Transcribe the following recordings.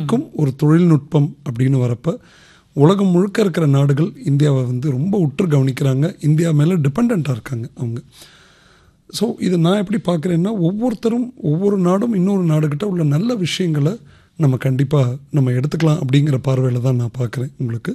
இன்றைக்கும் ஒரு தொழில்நுட்பம் அப்படின்னு வரப்ப உலகம் முழுக்க இருக்கிற நாடுகள் இந்தியாவை வந்து ரொம்ப உற்று கவனிக்கிறாங்க இந்தியா மேலே டிபெண்ட்டாக இருக்காங்க அவங்க ஸோ இது நான் எப்படி பார்க்குறேன்னா ஒவ்வொருத்தரும் ஒவ்வொரு நாடும் இன்னொரு நாடுகிட்ட உள்ள நல்ல விஷயங்களை நம்ம கண்டிப்பாக நம்ம எடுத்துக்கலாம் அப்படிங்கிற பார்வையில் தான் நான் பார்க்குறேன் உங்களுக்கு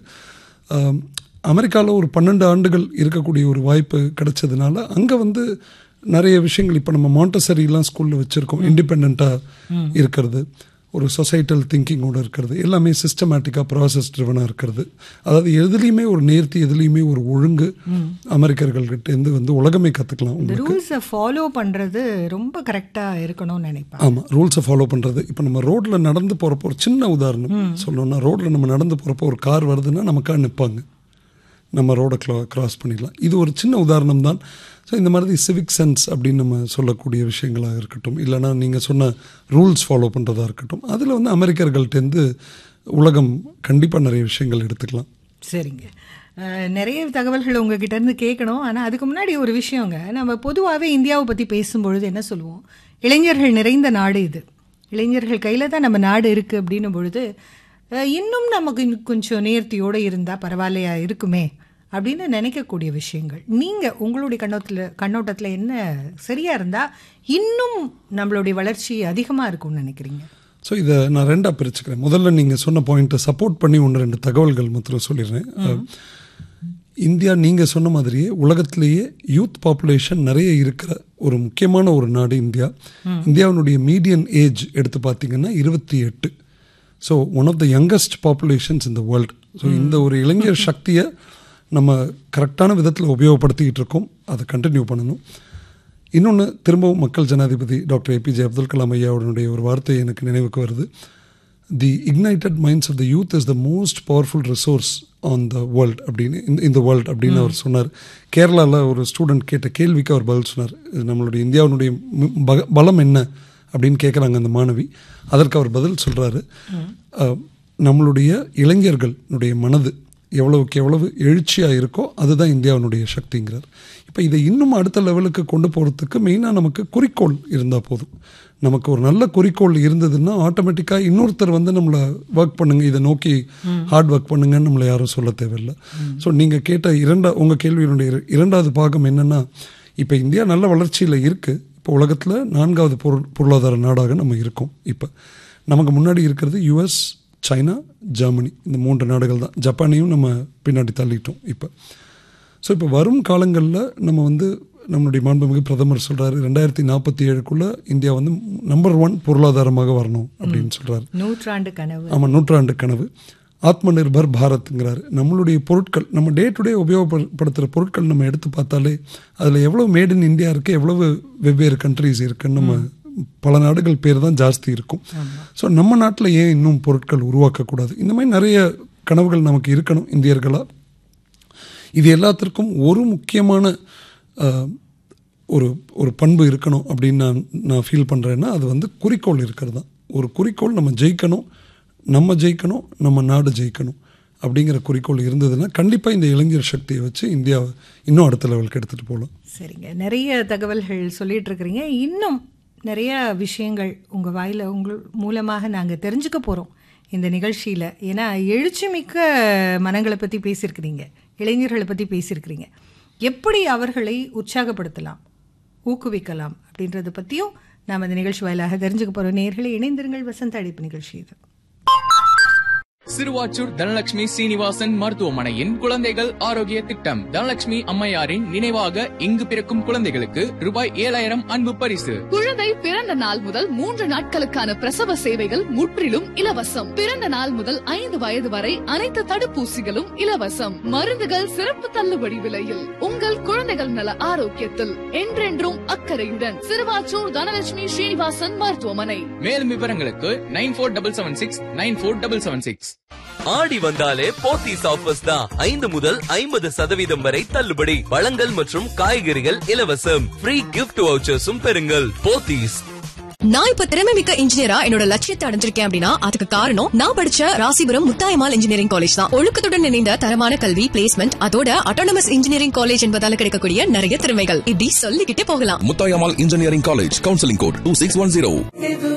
அமெரிக்காவில் ஒரு பன்னெண்டு ஆண்டுகள் இருக்கக்கூடிய ஒரு வாய்ப்பு கிடைச்சதுனால அங்கே வந்து நிறைய விஷயங்கள் இப்போ நம்ம மாண்டசரிலாம் ஸ்கூலில் வச்சுருக்கோம் இண்டிபெண்ட்டாக இருக்கிறது ஒரு சொசைட்டல் திங்கிங்கோடு இருக்கிறது எல்லாமே சிஸ்டமேட்டிக்காக ப்ராசஸ் ட்ரிவனாக இருக்கிறது அதாவது எதுலேயுமே ஒரு நேர்த்தி எதுலேயுமே ஒரு ஒழுங்கு அமெரிக்கர்கள்கிட்டேருந்து வந்து உலகமே கற்றுக்கலாம் இந்த ரூல்ஸை ஃபாலோ பண்ணுறது ரொம்ப கரெக்டாக இருக்கணும்னு நினைப்பேன் ஆமாம் ரூல்ஸை ஃபாலோ பண்ணுறது இப்போ நம்ம ரோட்டில் நடந்து போகிறப்போ ஒரு சின்ன உதாரணம் சொல்லணும்னா ரோட்டில் நம்ம நடந்து போகிறப்போ ஒரு கார் வருதுன்னா நமக்காக நிற்பாங்க நம்ம ரோடை க்ளா கிராஸ் பண்ணிடலாம் இது ஒரு சின்ன உதாரணம் தான் ஸோ இந்த மாதிரி சிவிக் சென்ஸ் அப்படின்னு நம்ம சொல்லக்கூடிய விஷயங்களாக இருக்கட்டும் இல்லைனா நீங்கள் சொன்ன ரூல்ஸ் ஃபாலோ பண்ணுறதா இருக்கட்டும் அதில் வந்து அமெரிக்கர்கள்ட்டேருந்து உலகம் கண்டிப்பாக நிறைய விஷயங்கள் எடுத்துக்கலாம் சரிங்க அஹ், நிறைய தகவல்கள் உங்ககிட்ட இருந்து கேட்கணும் ஆனால் அதுக்கு முன்னாடி ஒரு விஷயங்க நம்ம பொதுவாகவே இந்தியாவை பற்றி பேசும்பொழுது என்ன சொல்லுவோம் இளைஞர்கள் நிறைந்த நாடு இது இளைஞர்கள் கையில் தான் நம்ம நாடு இருக்குது அப்படின்னும் பொழுது அஹ், இன்னும் நமக்கு இன்னும் கொஞ்சம் நேர்த்தியோடு இருந்தால் பரவாயில்லையா இருக்குமே அப்படின்னு நினைக்கக்கூடிய விஷயங்கள் நீங்கள் உங்களுடைய கண்ணோட்டத்தில் கண்ணோட்டத்தில் என்ன சரியாக இருந்தால் இன்னும் நம்மளுடைய வளர்ச்சி அதிகமாக இருக்கும்னு நினைக்கிறீங்க ஸோ இதை நான் ரெண்டாக பிரிச்சுக்கிறேன் முதல்ல நீங்கள் சொன்ன பாயிண்ட்டை சப்போர்ட் பண்ணி ஒன்று ரெண்டு தகவல்கள் மாத்திரம் சொல்லிடுறேன் அஹ், இந்தியா நீங்கள் சொன்ன மாதிரியே உலகத்திலேயே யூத் பாப்புலேஷன் நிறைய இருக்கிற ஒரு முக்கியமான ஒரு நாடு இந்தியா இந்தியாவினுடைய மீடியன் ஏஜ் எடுத்து பார்த்தீங்கன்னா இருபத்தி எட்டு so one of the youngest populations இந்த வேர்ல்டு ஸோ இந்த ஒரு இளைஞர் சக்தியை நம்ம கரெக்டான விதத்தில் உபயோகப்படுத்திக்கிட்டு இருக்கோம் அதை கண்டினியூ பண்ணணும் இன்னொன்று திரும்பவும் மக்கள் ஜனாதிபதி டாக்டர் ஏபிஜே அப்துல் கலாம் ஐயாவுடைய ஒரு வார்த்தை எனக்கு நினைவுக்கு வருது the ignited minds of the youth is the most powerful resource on the world அப்படின்னு இந்த இந்த வேர்ல்ட் அப்படின்னு அவர் சொன்னார் கேரளாவில் ஒரு ஸ்டூடெண்ட் கேட்ட கேள்விக்கு அவர் பதில் சொன்னார் இது நம்மளுடைய இந்தியாவினுடைய மி- பக- பலம் என்ன அப்படின்னு கேட்குறாங்க அந்த மாணவி அதற்கு அவர் பதில் சொல்கிறாரு நம்மளுடைய இளைஞர்களுடைய மனது எவ்வளவுக்கு எவ்வளவு எழுச்சியாக இருக்கோ அதுதான் இந்தியாவினுடைய சக்திங்கிறார் இப்போ இதை இன்னும் அடுத்த லெவலுக்கு கொண்டு போகிறதுக்கு மெயினாக நமக்கு குறிக்கோள் இருந்தால் போதும் நமக்கு ஒரு நல்ல குறிக்கோள் இருந்ததுன்னா ஆட்டோமேட்டிக்காக இன்னொருத்தர் வந்து நம்மளை ஒர்க் பண்ணுங்க இதை நோக்கி ஹார்ட் ஒர்க் பண்ணுங்கன்னு நம்மளை யாரும் சொல்ல தேவையில்லை ஸோ நீங்கள் கேட்ட இரண்டா உங்கள் கேள்வியினுடைய இர- இரண்டாவது பாகம் என்னென்னா இப்போ இந்தியா நல்ல வளர்ச்சியில் இருக்குது இப்போ உலகத்தில் நான்காவது பொருள் பொருளாதார நாடாக நம்ம இருக்கோம் இப்போ நமக்கு முன்னாடி இருக்கிறது யுஎஸ் சைனா ஜெர்மனி இந்த மூன்று நாடுகள் தான் ஜப்பானையும் நம்ம பின்னாடி தள்ளிட்டோம் இப்போ ஸோ இப்போ வரும் காலங்களில் நம்ம வந்து நம்மளுடைய மாண்புமிகு பிரதமர் சொல்கிறாரு ரெண்டாயிரத்தி நாற்பத்தி ஏழுக்குள்ளே இந்தியா வந்து நம்பர் ஒன் பொருளாதாரமாக வரணும் அப்படின்னு சொல்கிறாரு நூற்றாண்டு கனவு ஆமாம் நூற்றாண்டு கனவு ஆத்ம நிர்பர் பாரத்ங்கிறாரு நம்மளுடைய பொருட்கள் நம்ம டே டு டே உபயோகப்படுத்துகிற பொருட்கள் நம்ம எடுத்து பார்த்தாலே அதில் எவ்வளோ மேட் இன் இந்தியா இருக்குது எவ்வளவு வெவ்வேறு கண்ட்ரீஸ் இருக்குன்னு நம்ம பல நாடுகள் பேர் தான் ஜாஸ்தி இருக்கும் ஸோ நம்ம நாட்டில் ஏன் இன்னும் பொருட்கள் உருவாக்கக்கூடாது இந்த மாதிரி நிறைய கனவுகள் நமக்கு இருக்கணும் இந்தியர்களாக இது எல்லாத்திற்கும் ஒரு முக்கியமான அஹ், ஒரு ஒரு பண்பு இருக்கணும் அப்படின்னு நான் நான் ஃபீல் பண்ணுறேன்னா அது வந்து குறிக்கோள் இருக்கிறது தான் ஒரு குறிக்கோள் நம்ம ஜெயிக்கணும் நம்ம ஜெயிக்கணும் நம்ம நாடு ஜெயிக்கணும் அப்படிங்கிற குறிக்கோள் இருந்ததுன்னா கண்டிப்பாக இந்த இளைஞர் சக்தியை வச்சு இந்தியாவை இன்னும் அடுத்த லெவலுக்கு எடுத்துகிட்டு போகலாம் சரிங்க நிறைய தகவல்கள் சொல்லிட்டு இருக்கிறீங்க இன்னும் நிறைய விஷயங்கள் உங்கள் வாயில் உங்கள் மூலமாக நாங்கள் தெரிஞ்சுக்க போகிறோம் இந்த நிகழ்ச்சியில் ஏன்னா எழுச்சி மிக்க மனங்களை பற்றி பேசியிருக்கிறீங்க இளைஞர்களை பற்றி பேசியிருக்கிறீங்க எப்படி அவர்களை உற்சாகப்படுத்தலாம் ஊக்குவிக்கலாம் அப்படின்றத பற்றியும் நாம் இந்த நிகழ்ச்சி வாயிலாக தெரிஞ்சுக்க போகிறோம் நேர்களை இணைந்திருங்கள் வசந்த அழைப்பு நிகழ்ச்சி இது சிறுவாச்சூர் தனலட்சுமி சீனிவாசன் மருத்துவமனையின் குழந்தைகள் ஆரோக்கிய திட்டம் தனலட்சுமி அம்மையாரின் நினைவாக இங்கு பிறக்கும் குழந்தைகளுக்கு ரூபாய் ஏழாயிரம் அன்பு பரிசு குழந்தை பிறந்த நாள் முதல் மூன்று நாட்களுக்கான பிரசவ சேவைகள் முற்றிலும் இலவசம் பிறந்த நாள் முதல் ஐந்து வயது வரை அனைத்து தடுப்பூசிகளும் இலவசம் மருந்துகள் சிறப்பு தள்ளுபடி விலையில் உங்கள் குழந்தைகள் நல ஆரோக்கியத்தில் என்றென்றும் அக்கறையுடன் சிறுவாச்சூர் தனலட்சுமி ஸ்ரீனிவாசன் மருத்துவமனை மேலும் விவரங்களுக்கு nine four double seven six nine four double seven six ஆடி வந்தாலே போத்தீஸ் ஆஃபர்ஸ் தான் ஐந்து முதல் ஐம்பது சதவீதம் வரை தள்ளுபடி பழங்கள் மற்றும் காய்கறிகள் இலவசம் ஃப்ரீ கிஃப்ட் வவுச்சர்ஸும் பெறுங்கள் போத்தீஸ் நான் இப்ப திறமை மிக்க இன்ஜினியரா என்னோட லட்சியத்தை அடைஞ்சிருக்கேன் அப்படின்னா அதுக்கு காரணம் நான் படிச்ச ராசிபுரம் முத்தாயமால் இன்ஜினியரிங் காலேஜ் தான் ஒழுக்கத்துடன் இணைந்த தரமான கல்வி பிளேஸ்மெண்ட் அதோட அட்டானமஸ் இன்ஜினியரிங் காலேஜ் என்பதால கிடைக்கக்கூடிய நிறைய திறமைகள் இப்படி சொல்லிக்கிட்டே போகலாம் Mutayamal Engineering College, Counseling Code 2610.